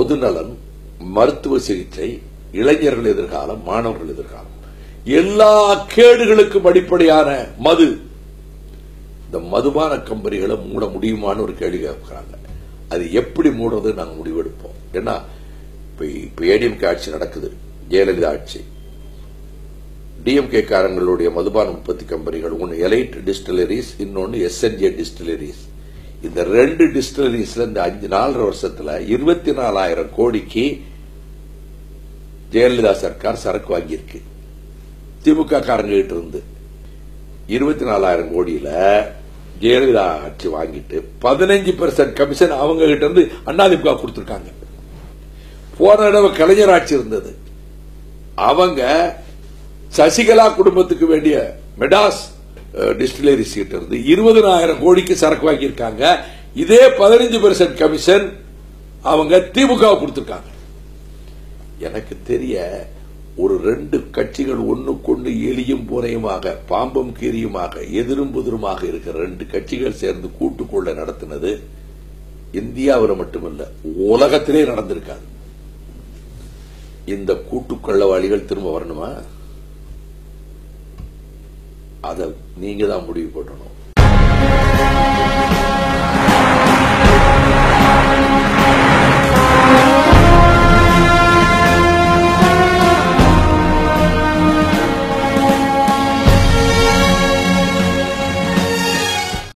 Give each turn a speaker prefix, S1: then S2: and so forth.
S1: பொதுநலன் மருத்துவ சிகிச்சை இளைஞர்கள் எதிர்காலம் மாணவர்கள் எதிர்காலம் எல்லா கேடுகளுக்கும் அடிப்படையான மது இந்த மதுபான கம்பெனிகளை மூட முடியுமான்னு ஒரு கேள்வி கேட்கிறாங்க அது எப்படி மூடுறது நாங்க முடிவெடுப்போம் ஏன்னா இப்ப இப்ப ஏடிஎம்கே ஆட்சி நடக்குது ஜெயலலிதா ஆட்சி டிஎம்கே காரங்களுடைய மதுபான உற்பத்தி கம்பெனிகள் ஒன்னு எலைட் டிஸ்டிலரிஸ் இன்னொன்னு எஸ்என்ஜே டிஸ்டிலரிஸ் இந்த ரெண்டு டிஸ்டிலரிஸ்ல இந்த அஞ்சு நாலரை வருஷத்துல இருபத்தி நாலாயிரம் கோடிக்கு ஜெயலலிதா சர்க்கார் சரக்கு வாங்கியிருக்கு திமுக காரங்க கிட்ட இருந்து இருபத்தி நாலாயிரம் கோடியில ஜெயலலிதா ஆட்சி வாங்கிட்டு பதினஞ்சு பெர்சன்ட் கமிஷன் அவங்க கிட்ட இருந்து அண்ணாதிமுக கொடுத்திருக்காங்க போன தடவை கலைஞர் ஆட்சி இருந்தது அவங்க சசிகலா குடும்பத்துக்கு வேண்டிய மெடாஸ் டிஸ்டிலரிஸ் கிட்ட இருந்து இருபதனாயிரம் கோடிக்கு சரக்கு வாங்கியிருக்காங்க இதே பதினஞ்சு பெர்சன்ட் கமிஷன் அவங்க திமுக கொடுத்திருக்காங்க எனக்கு தெரிய ஒரு ரெண்டு கட்சிகள் ஒண்ணுக்கொண்டு எலியும் புனையுமாக பாம்பும் கீரியுமாக எதிரும் புதிருமாக இருக்கிற ரெண்டு கட்சிகள் சேர்ந்து கூட்டுக்கொள்ள நடத்தினது இந்தியாவில் மட்டுமல்ல உலகத்திலே நடந்திருக்காது இந்த கூட்டுக்கொள்ளவாளிகள் திரும்ப வரணுமா அத நீங்க தான் முடிவு பண்ணணும்